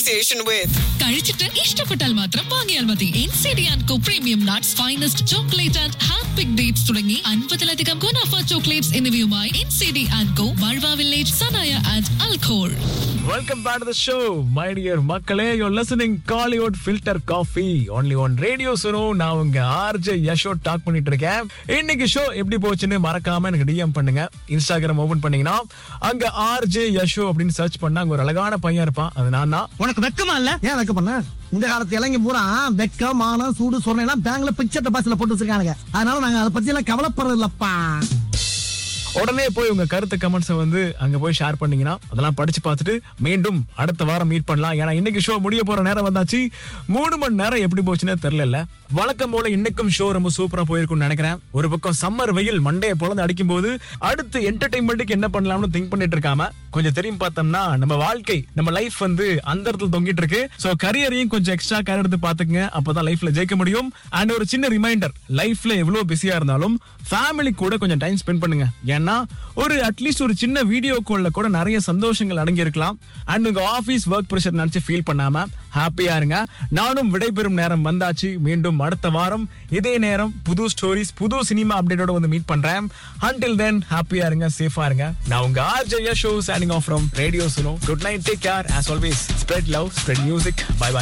association with. കഴിച്ചിട്ട് ഇഷ്ടപ്പെട്ടാൽ മാത്രം വാങ്ങിയാൽ മതി N C D and co premium nuts finest chocolate and hand pick dates തുടങ്ങി അൻപതിലധികം ഗുണാഫ ചോക്ലേറ്റ്സ് എന്നിവയുമായി N C D and co ബൾവ വില്ലേജ് സനായ ആൻഡ് അൽഖോൾ Welcome back to the show, my dear மக்களே. You're listening Collywood Filter Coffee only on Radio Suno. நான் உங்க ஆர்ஜே யஷோ டாக் பண்ணிட்டு இருக்கேன். இன்னைக்கு ஷோ எப்படி போச்சுன்னு மறக்காம எனக்கு டிஎம் பண்ணுங்க. இன்ஸ்டாகிராம் ஓபன் பண்ணீங்கன்னா அங்க ஆர்ஜே யஷோ அப்படின்னு சர்ச் பண்ணா அங்க ஒரு அழகான பையன் இருப்பான். அது நான் தான். உனக்கு வெக்கமா இல்ல ஏன் வைக்க பண்ண இந்த காலத்து இளைஞ பூரா வெக்கம் மானம் சூடு சொரணை பேங்க்ல பிக்சர் டெபாசிட்ல போட்டு வச்சிருக்கானுங்க அதனால நாங்க அதை பத்தி எல்லாம் கவலைப்படுறது இல்லப்பா உடனே போய் உங்க கருத்து கமெண்ட்ஸை வந்து அங்க போய் ஷேர் பண்ணீங்கன்னா அதெல்லாம் படிச்சு பார்த்துட்டு மீண்டும் அடுத்த வாரம் மீட் பண்ணலாம் ஏன்னா இன்னைக்கு ஷோ முடிய போற நேரம் வந்தாச்சு மூணு மணி நேரம் எப்படி போச்சுன்னே தெரியல வழக்கம் போல இன்னைக்கும் ஷோ ரொம்ப சூப்பரா போயிருக்கும்னு நினைக்கிறேன் ஒரு பக்கம் சம்மர் வெயில் மண்டையை பொழந்து அடிக்கும் போது அடுத்து என்டர்டைன்மெண்ட்டுக்கு என்ன பண்ணலாம்னு திங்க் பண்ணிட்டு இருக்காம கொஞ்சம் தெரியும் பார்த்தோம்னா நம்ம வாழ்க்கை நம்ம லைஃப் வந்து அந்த இடத்துல தொங்கிட்டு இருக்கு சோ கரியரையும் கொஞ்சம் எக்ஸ்ட்ரா கேர் எடுத்து பாத்துக்கங்க அப்பதான் லைஃப்ல ஜெயிக்க முடியும் அண்ட் ஒரு சின்ன ரிமைண்டர் லைஃப்ல எவ்வளவு பிஸியா இருந்தாலும் ஃபேமிலி கூட கொஞ்சம் டைம் ஸ்பெண்ட் பண்ணுங்க ஏன்னா ஒரு அட்லீஸ்ட் ஒரு சின்ன வீடியோ கால்ல கூட நிறைய சந்தோஷங்கள் அடங்கி இருக்கலாம் அண்ட் உங்க ஆபீஸ் ஒர்க் ப்ரெஷர் நினைச்சு ஃபீல் பண்ணாம ஹாப்பியா இருங்க நானும் விடைபெறும் நேரம் வந்தாச்சு மீண்டும் அடுத்த வாரம் இதே நேரம் புது ஸ்டோரிஸ் புது சினிமா அப்டேட்டோட வந்து மீட் பண்றேன் until then ஹாப்பியா இருங்க சேஃபா இருங்க நான் உங்க RJ show signing off from radio Suno good night take care as always spread love spread music bye bye